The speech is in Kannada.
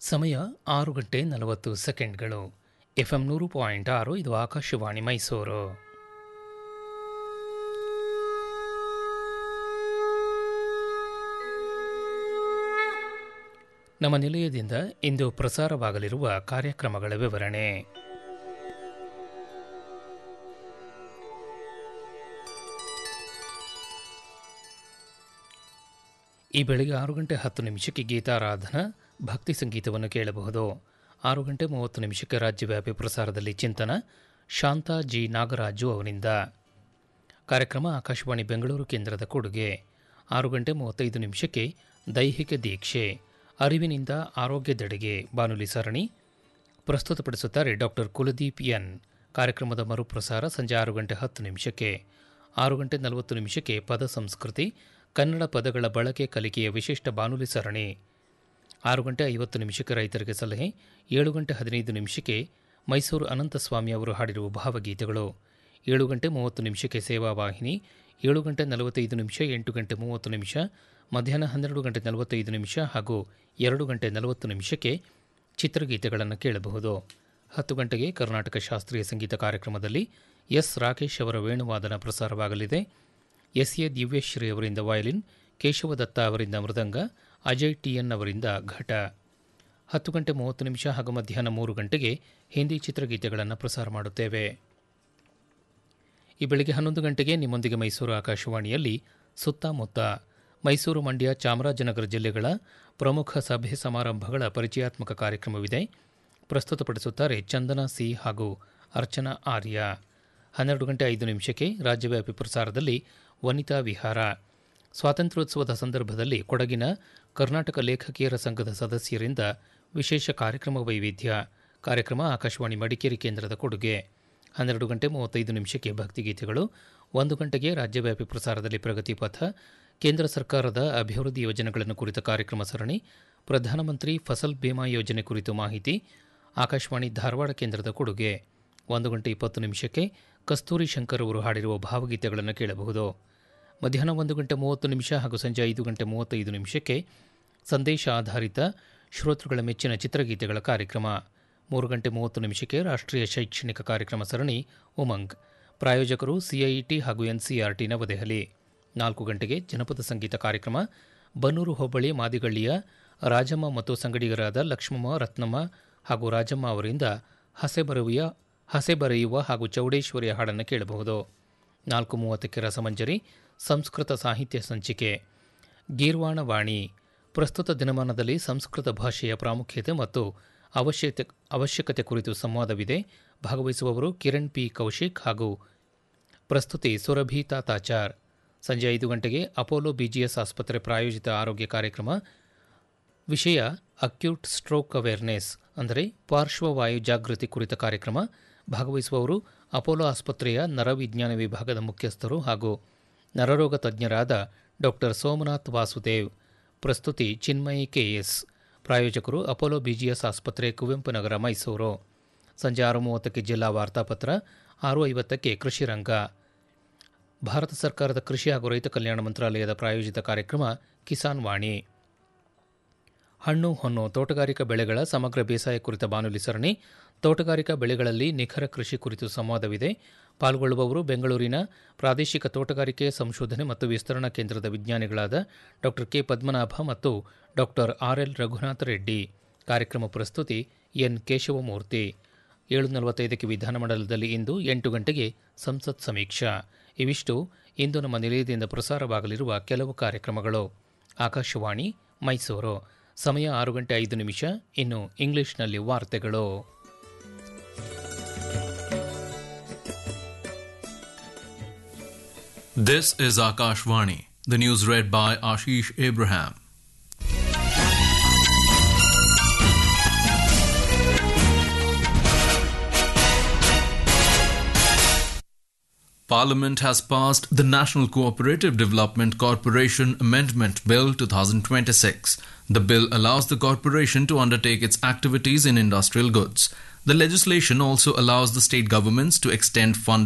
ಸಮಯ ಆರು ಗಂಟೆ ನಲವತ್ತು ಸೆಕೆಂಡ್ಗಳು ಎಫ್ಎಂ ನೂರು ಪಾಯಿಂಟ್ ಆರು ಇದು ಆಕಾಶವಾಣಿ ಮೈಸೂರು ನಮ್ಮ ನಿಲಯದಿಂದ ಇಂದು ಪ್ರಸಾರವಾಗಲಿರುವ ಕಾರ್ಯಕ್ರಮಗಳ ವಿವರಣೆ ಈ ಬೆಳಗ್ಗೆ ಆರು ಗಂಟೆ ಹತ್ತು ನಿಮಿಷಕ್ಕೆ ಗೀತಾರಾಧನಾ ಭಕ್ತಿ ಸಂಗೀತವನ್ನು ಕೇಳಬಹುದು ಆರು ಗಂಟೆ ಮೂವತ್ತು ನಿಮಿಷಕ್ಕೆ ರಾಜ್ಯವ್ಯಾಪಿ ಪ್ರಸಾರದಲ್ಲಿ ಚಿಂತನ ಶಾಂತಾ ಜಿ ನಾಗರಾಜು ಅವರಿಂದ ಕಾರ್ಯಕ್ರಮ ಆಕಾಶವಾಣಿ ಬೆಂಗಳೂರು ಕೇಂದ್ರದ ಕೊಡುಗೆ ಆರು ಗಂಟೆ ಮೂವತ್ತೈದು ನಿಮಿಷಕ್ಕೆ ದೈಹಿಕ ದೀಕ್ಷೆ ಅರಿವಿನಿಂದ ಆರೋಗ್ಯದೆಡೆಗೆ ಬಾನುಲಿ ಸರಣಿ ಪ್ರಸ್ತುತಪಡಿಸುತ್ತಾರೆ ಡಾಕ್ಟರ್ ಕುಲದೀಪ್ ಎನ್ ಕಾರ್ಯಕ್ರಮದ ಮರುಪ್ರಸಾರ ಸಂಜೆ ಆರು ಗಂಟೆ ಹತ್ತು ನಿಮಿಷಕ್ಕೆ ಆರು ಗಂಟೆ ನಲವತ್ತು ನಿಮಿಷಕ್ಕೆ ಪದ ಸಂಸ್ಕೃತಿ ಕನ್ನಡ ಪದಗಳ ಬಳಕೆ ಕಲಿಕೆಯ ವಿಶಿಷ್ಟ ಬಾನುಲಿ ಸರಣಿ ಆರು ಗಂಟೆ ಐವತ್ತು ನಿಮಿಷಕ್ಕೆ ರೈತರಿಗೆ ಸಲಹೆ ಏಳು ಗಂಟೆ ಹದಿನೈದು ನಿಮಿಷಕ್ಕೆ ಮೈಸೂರು ಅನಂತಸ್ವಾಮಿ ಅವರು ಹಾಡಿರುವ ಭಾವಗೀತೆಗಳು ಏಳು ಗಂಟೆ ಮೂವತ್ತು ನಿಮಿಷಕ್ಕೆ ಸೇವಾ ವಾಹಿನಿ ಏಳು ಗಂಟೆ ನಲವತ್ತೈದು ನಿಮಿಷ ಎಂಟು ಗಂಟೆ ಮೂವತ್ತು ನಿಮಿಷ ಮಧ್ಯಾಹ್ನ ಹನ್ನೆರಡು ಗಂಟೆ ನಲವತ್ತೈದು ನಿಮಿಷ ಹಾಗೂ ಎರಡು ಗಂಟೆ ನಲವತ್ತು ನಿಮಿಷಕ್ಕೆ ಚಿತ್ರಗೀತೆಗಳನ್ನು ಕೇಳಬಹುದು ಹತ್ತು ಗಂಟೆಗೆ ಕರ್ನಾಟಕ ಶಾಸ್ತ್ರೀಯ ಸಂಗೀತ ಕಾರ್ಯಕ್ರಮದಲ್ಲಿ ಎಸ್ ರಾಕೇಶ್ ಅವರ ವೇಣುವಾದನ ಪ್ರಸಾರವಾಗಲಿದೆ ಎಸ್ ಎ ದಿವ್ಯಶ್ರೀ ಅವರಿಂದ ವಯಲಿನ್ ಕೇಶವದತ್ತ ಅವರಿಂದ ಮೃದಂಗ ಅಜಯ್ ಟಿ ಎನ್ ಅವರಿಂದ ಘಟ ಹತ್ತು ಗಂಟೆ ಮೂವತ್ತು ನಿಮಿಷ ಹಾಗೂ ಮಧ್ಯಾಹ್ನ ಮೂರು ಗಂಟೆಗೆ ಹಿಂದಿ ಚಿತ್ರಗೀತೆಗಳನ್ನು ಪ್ರಸಾರ ಮಾಡುತ್ತೇವೆ ಈ ಬೆಳಗ್ಗೆ ಹನ್ನೊಂದು ಗಂಟೆಗೆ ನಿಮ್ಮೊಂದಿಗೆ ಮೈಸೂರು ಆಕಾಶವಾಣಿಯಲ್ಲಿ ಸುತ್ತಮುತ್ತ ಮೈಸೂರು ಮಂಡ್ಯ ಚಾಮರಾಜನಗರ ಜಿಲ್ಲೆಗಳ ಪ್ರಮುಖ ಸಭೆ ಸಮಾರಂಭಗಳ ಪರಿಚಯಾತ್ಮಕ ಕಾರ್ಯಕ್ರಮವಿದೆ ಪ್ರಸ್ತುತಪಡಿಸುತ್ತಾರೆ ಚಂದನ ಸಿ ಹಾಗೂ ಅರ್ಚನಾ ಆರ್ಯ ಹನ್ನೆರಡು ಗಂಟೆ ಐದು ನಿಮಿಷಕ್ಕೆ ರಾಜ್ಯವ್ಯಾಪಿ ಪ್ರಸಾರದಲ್ಲಿ ವನಿತಾ ವಿಹಾರ ಸ್ವಾತಂತ್ರ್ಯೋತ್ಸವದ ಸಂದರ್ಭದಲ್ಲಿ ಕೊಡಗಿನ ಕರ್ನಾಟಕ ಲೇಖಕಿಯರ ಸಂಘದ ಸದಸ್ಯರಿಂದ ವಿಶೇಷ ಕಾರ್ಯಕ್ರಮ ವೈವಿಧ್ಯ ಕಾರ್ಯಕ್ರಮ ಆಕಾಶವಾಣಿ ಮಡಿಕೇರಿ ಕೇಂದ್ರದ ಕೊಡುಗೆ ಹನ್ನೆರಡು ಗಂಟೆ ಮೂವತ್ತೈದು ನಿಮಿಷಕ್ಕೆ ಭಕ್ತಿಗೀತೆಗಳು ಒಂದು ಗಂಟೆಗೆ ರಾಜ್ಯವ್ಯಾಪಿ ಪ್ರಸಾರದಲ್ಲಿ ಪ್ರಗತಿ ಪಥ ಕೇಂದ್ರ ಸರ್ಕಾರದ ಅಭಿವೃದ್ಧಿ ಯೋಜನೆಗಳನ್ನು ಕುರಿತ ಕಾರ್ಯಕ್ರಮ ಸರಣಿ ಪ್ರಧಾನಮಂತ್ರಿ ಫಸಲ್ ಬಿಮಾ ಯೋಜನೆ ಕುರಿತು ಮಾಹಿತಿ ಆಕಾಶವಾಣಿ ಧಾರವಾಡ ಕೇಂದ್ರದ ಕೊಡುಗೆ ಒಂದು ಗಂಟೆ ಇಪ್ಪತ್ತು ನಿಮಿಷಕ್ಕೆ ಕಸ್ತೂರಿ ಶಂಕರ್ ಅವರು ಹಾಡಿರುವ ಭಾವಗೀತೆಗಳನ್ನು ಕೇಳಬಹುದು ಮಧ್ಯಾಹ್ನ ಒಂದು ಗಂಟೆ ಮೂವತ್ತು ನಿಮಿಷ ಹಾಗೂ ಸಂಜೆ ಐದು ಗಂಟೆ ಮೂವತ್ತೈದು ನಿಮಿಷಕ್ಕೆ ಸಂದೇಶ ಆಧಾರಿತ ಶ್ರೋತೃಗಳ ಮೆಚ್ಚಿನ ಚಿತ್ರಗೀತೆಗಳ ಕಾರ್ಯಕ್ರಮ ಮೂರು ಗಂಟೆ ಮೂವತ್ತು ನಿಮಿಷಕ್ಕೆ ರಾಷ್ಟ್ರೀಯ ಶೈಕ್ಷಣಿಕ ಕಾರ್ಯಕ್ರಮ ಸರಣಿ ಉಮಂಗ್ ಪ್ರಾಯೋಜಕರು ಸಿಐಇಟಿ ಹಾಗೂ ಎನ್ಸಿಆರ್ಟಿ ನವದೆಹಲಿ ನಾಲ್ಕು ಗಂಟೆಗೆ ಜನಪದ ಸಂಗೀತ ಕಾರ್ಯಕ್ರಮ ಬನ್ನೂರು ಹೋಬಳಿ ಮಾದಿಗಳ್ಳಿಯ ರಾಜಮ್ಮ ಮತ್ತು ಸಂಗಡಿಗರಾದ ಲಕ್ಷ್ಮಮ್ಮ ರತ್ನಮ್ಮ ಹಾಗೂ ರಾಜಮ್ಮ ಅವರಿಂದ ಹಸೆ ಬರೆಯುವ ಹಸೆ ಬರೆಯುವ ಹಾಗೂ ಚೌಡೇಶ್ವರಿಯ ಹಾಡನ್ನು ಕೇಳಬಹುದು ನಾಲ್ಕು ಮೂವತ್ತಕ್ಕೆ ರಸಮಂಜರಿ ಸಂಸ್ಕೃತ ಸಾಹಿತ್ಯ ಸಂಚಿಕೆ ಗೀರ್ವಾಣ ವಾಣಿ ಪ್ರಸ್ತುತ ದಿನಮಾನದಲ್ಲಿ ಸಂಸ್ಕೃತ ಭಾಷೆಯ ಪ್ರಾಮುಖ್ಯತೆ ಮತ್ತು ಅವಶ್ಯತೆ ಅವಶ್ಯಕತೆ ಕುರಿತು ಸಂವಾದವಿದೆ ಭಾಗವಹಿಸುವವರು ಕಿರಣ್ ಪಿ ಕೌಶಿಕ್ ಹಾಗೂ ಪ್ರಸ್ತುತಿ ಸುರಭಿ ತಾತಾಚಾರ್ ಸಂಜೆ ಐದು ಗಂಟೆಗೆ ಅಪೋಲೋ ಬಿಜಿಎಸ್ ಆಸ್ಪತ್ರೆ ಪ್ರಾಯೋಜಿತ ಆರೋಗ್ಯ ಕಾರ್ಯಕ್ರಮ ವಿಷಯ ಅಕ್ಯೂಟ್ ಸ್ಟ್ರೋಕ್ ಅವೇರ್ನೆಸ್ ಅಂದರೆ ಪಾರ್ಶ್ವವಾಯು ಜಾಗೃತಿ ಕುರಿತ ಕಾರ್ಯಕ್ರಮ ಭಾಗವಹಿಸುವವರು ಅಪೋಲೋ ಆಸ್ಪತ್ರೆಯ ನರವಿಜ್ಞಾನ ವಿಭಾಗದ ಮುಖ್ಯಸ್ಥರು ಹಾಗೂ ನರರೋಗ ತಜ್ಞರಾದ ಡಾಕ್ಟರ್ ಸೋಮನಾಥ್ ವಾಸುದೇವ್ ಪ್ರಸ್ತುತಿ ಚಿನ್ಮಯಿ ಕೆಎಸ್ ಪ್ರಾಯೋಜಕರು ಅಪೋಲೋ ಬಿಜಿಎಸ್ ಆಸ್ಪತ್ರೆ ಕುವೆಂಪು ನಗರ ಮೈಸೂರು ಸಂಜೆ ಆರು ಮೂವತ್ತಕ್ಕೆ ಜಿಲ್ಲಾ ವಾರ್ತಾಪತ್ರ ಆರು ಐವತ್ತಕ್ಕೆ ಕೃಷಿ ರಂಗ ಭಾರತ ಸರ್ಕಾರದ ಕೃಷಿ ಹಾಗೂ ರೈತ ಕಲ್ಯಾಣ ಮಂತ್ರಾಲಯದ ಪ್ರಾಯೋಜಿತ ಕಾರ್ಯಕ್ರಮ ಕಿಸಾನ್ ವಾಣಿ ಹಣ್ಣು ಹೊನ್ನು ತೋಟಗಾರಿಕಾ ಬೆಳೆಗಳ ಸಮಗ್ರ ಬೇಸಾಯ ಕುರಿತ ಬಾನುಲಿ ಸರಣಿ ತೋಟಗಾರಿಕಾ ಬೆಳೆಗಳಲ್ಲಿ ನಿಖರ ಕೃಷಿ ಕುರಿತು ಸಂವಾದವಿದೆ ಪಾಲ್ಗೊಳ್ಳುವವರು ಬೆಂಗಳೂರಿನ ಪ್ರಾದೇಶಿಕ ತೋಟಗಾರಿಕೆ ಸಂಶೋಧನೆ ಮತ್ತು ವಿಸ್ತರಣಾ ಕೇಂದ್ರದ ವಿಜ್ಞಾನಿಗಳಾದ ಡಾಕ್ಟರ್ ಕೆ ಪದ್ಮನಾಭ ಮತ್ತು doctor R L Raghunatha Reddy ಕಾರ್ಯಕ್ರಮ ಪ್ರಸ್ತುತಿ ಎನ್ ಕೇಶವಮೂರ್ತಿ ಏಳು ನಲವತ್ತೈದಕ್ಕೆ ವಿಧಾನಮಂಡಲದಲ್ಲಿ ಇಂದು ಎಂಟು ಗಂಟೆಗೆ ಸಂಸತ್ ಸಮೀಕ್ಷಾ ಇವಿಷ್ಟು ಇಂದು ನಮ್ಮ ನಿಲಯದಿಂದ ಪ್ರಸಾರವಾಗಲಿರುವ ಕೆಲವು ಕಾರ್ಯಕ್ರಮಗಳು ಆಕಾಶವಾಣಿ ಮೈಸೂರು ಸಮಯ ಆರು ಗಂಟೆ ಐದು ನಿಮಿಷ ಇನ್ನು ಇಂಗ್ಲಿಷ್ನಲ್ಲಿ ವಾರ್ತೆಗಳು This is Akashvani. The news read by Ashish Abraham. Parliament has passed the National Cooperative Development Corporation Amendment Bill 2026. The bill allows the corporation to undertake its activities in industrial goods. The legislation also allows the state governments to extend funding